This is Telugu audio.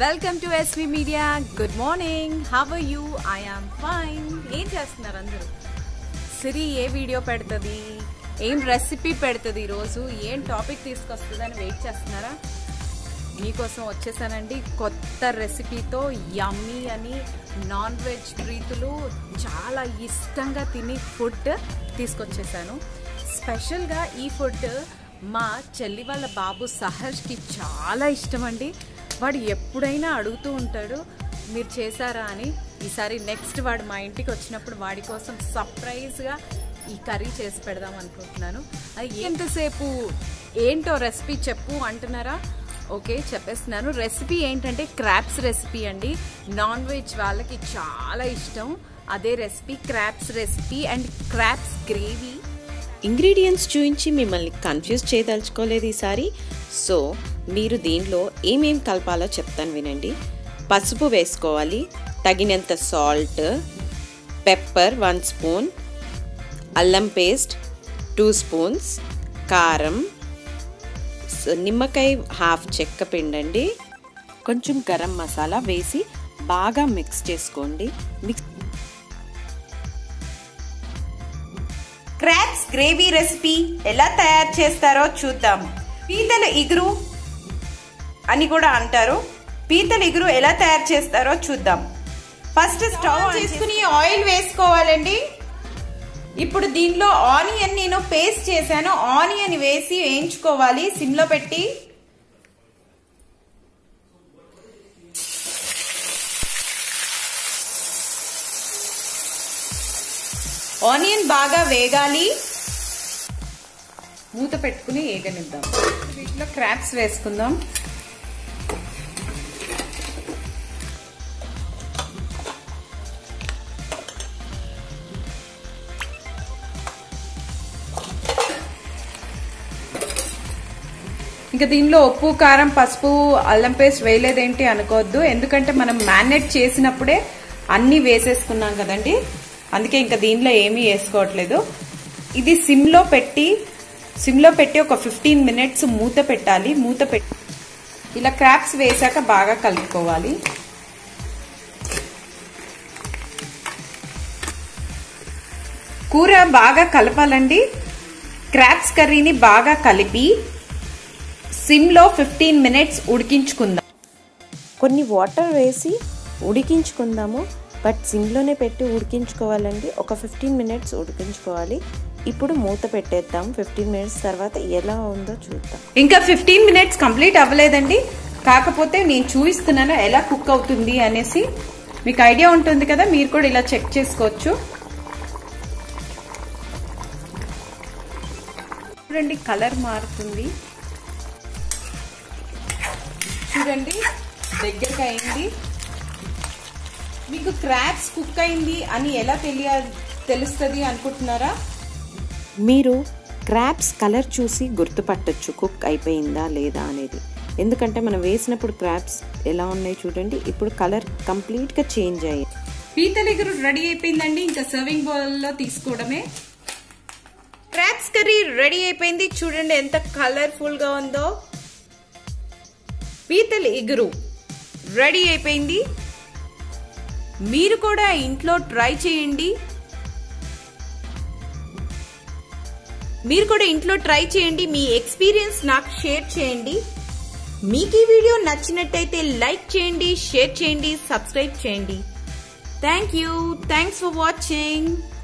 welcome to SV media good morning how you I am fine ఏం చేస్తున్నారు అందరూ సిరి ఏ వీడియో పెడుతుంది ఏం రెసిపీ పెడుతుంది ఈరోజు ఏం టాపిక్ తీసుకొస్తుంది అని వెయిట్ చేస్తున్నారా మీకోసం వచ్చేసానండి కొత్త రెసిపీతో యమ్మీ అని నాన్ వెజ్ ప్రీతులు చాలా ఇష్టంగా తిని ఫుడ్ తీసుకొచ్చేసాను స్పెషల్గా ఈ ఫుడ్ మా చెల్లి వాళ్ళ బాబు సహర్ష్కి చాలా ఇష్టం అండి వాడు ఎప్పుడైనా అడుగుతూ ఉంటాడు మీరు చేశారా అని ఈసారి నెక్స్ట్ వాడు మా ఇంటికి వచ్చినప్పుడు వాడి కోసం సర్ప్రైజ్గా ఈ కర్రీ చేసి పెడదాం అనుకుంటున్నాను అది ఎంతసేపు ఏంటో రెసిపీ చెప్పు అంటున్నారా ఓకే చెప్పేస్తున్నాను రెసిపీ ఏంటంటే క్రాప్స్ రెసిపీ అండి నాన్ వెజ్ వాళ్ళకి చాలా ఇష్టం అదే recipe crabs recipe and crabs gravy ingredients చూపించి మిమ్మల్ని కన్ఫ్యూజ్ చేయదలుచుకోలేదు ఈసారి సో మీరు దీనిలో ఏమేం కలపాలో చెప్తాను వినండి పసుపు వేసుకోవాలి తగినంత సాల్ట్ పెప్పర్ వన్ స్పూన్ అల్లం పేస్ట్ టూ స్పూన్స్ కారం స- నిమ్మకాయ హాఫ్ చెక్క పిండండి కొంచెం గరం మసాలా వేసి బాగా మిక్స్ చేసుకోండి మిక్స్ క్రాబ్స్ గ్రేవీ రెసిపీ ఎలా తయారు చేస్తారో చూద్దాం పీతల ఇగురు అని కూడా అంటారు పీతల ఇగురు ఎలా తయారు చేస్తారో చూద్దాం ఫస్ట్ స్టవ్ ఆన్ చేసుకుని ఆయిల్ వేసుకోవాలండి ఇప్పుడు దీనిలో ఆనియన్ నేను పేస్ట్ చేశాను ఆనియన్ వేసి వేయించుకోవాలి సిమ్లో పెట్టి ఆనియన్ బాగా వేగాలి మూత పెట్టుకుని వేగనిద్దాం వీటిలో క్రాప్స్ వేసుకుందాం ఇంకా దీనిలో ఉప్పు కారం పసుపు అల్లం పేస్ట్ వేయలేదేంటి అనుకోవద్దు ఎందుకంటే మనం మ్యారినేట్ చేసినప్పుడే అన్ని వేసేసుకున్నాం కదండి అందుకే ఇంకా దీనిలో ఏమీ వేసుకోవట్లేదు ఇది సిమ్లో పెట్టి సిమ్లో పెట్టి ఒక ఫిఫ్టీన్ మినిట్స్ మూత పెట్టాలి మూత పెట్టి ఇలా క్రాప్స్ వేసాక బాగా కలుపుకోవాలి కూర బాగా కలపాలండి క్రాప్స్ కర్రీని బాగా కలిపి సిమ్లో ఫిఫ్టీన్ మినిట్స్ ఉడికించుకుందాం కొన్ని వాటర్ వేసి ఉడికించుకుందాము బట్ సిమ్లోనే పెట్టి ఉడికించుకోవాలండి ఒక ఫిఫ్టీన్ మినిట్స్ ఉడికించుకోవాలి ఇప్పుడు మూత పెట్టేద్దాం ఫిఫ్టీన్ మినిట్స్ తర్వాత ఎలా ఉందో చూద్దాం ఇంకా ఫిఫ్టీన్ మినిట్స్ కంప్లీట్ అవ్వలేదండి కాకపోతే నేను చూపిస్తున్నాను ఎలా కుక్ అవుతుంది అనేసి మీకు ఐడియా ఉంటుంది కదా మీరు కూడా ఇలా చెక్ చేసుకోవచ్చు చూడండి కలర్ మారుతుంది చూడండి దగ్గరకు అయింది మీకు క్రాప్స్ కుక్ అయింది అని ఎలా తెలియ తెలుస్తుంది అనుకుంటున్నారా మీరు క్రాప్స్ కలర్ చూసి గుర్తుపట్టొచ్చు కుక్ అయిపోయిందా లేదా అనేది ఎందుకంటే మనం వేసినప్పుడు క్రాప్స్ ఎలా ఉన్నాయి చూడండి ఇప్పుడు కలర్ కంప్లీట్గా చేంజ్ అయ్యాయి పీతలిగురు రెడీ అయిపోయిందండి ఇంకా సర్వింగ్ బౌల్ లో తీసుకోవడమే క్రాప్స్ కర్రీ రెడీ అయిపోయింది చూడండి ఎంత కలర్ఫుల్ గా ఉందో పీతల ఇగురు రెడీ అయిపోయింది మీరు కూడా ఇంట్లో ట్రై చేయండి మీరు కూడా ఇంట్లో ట్రై చేయండి మీ ఎక్స్పీరియన్స్ నాకు షేర్ చేయండి మీకు ఈ వీడియో నచ్చినట్టయితే లైక్ చేయండి షేర్ చేయండి సబ్స్క్రైబ్ చేయండి thank you thanks for watching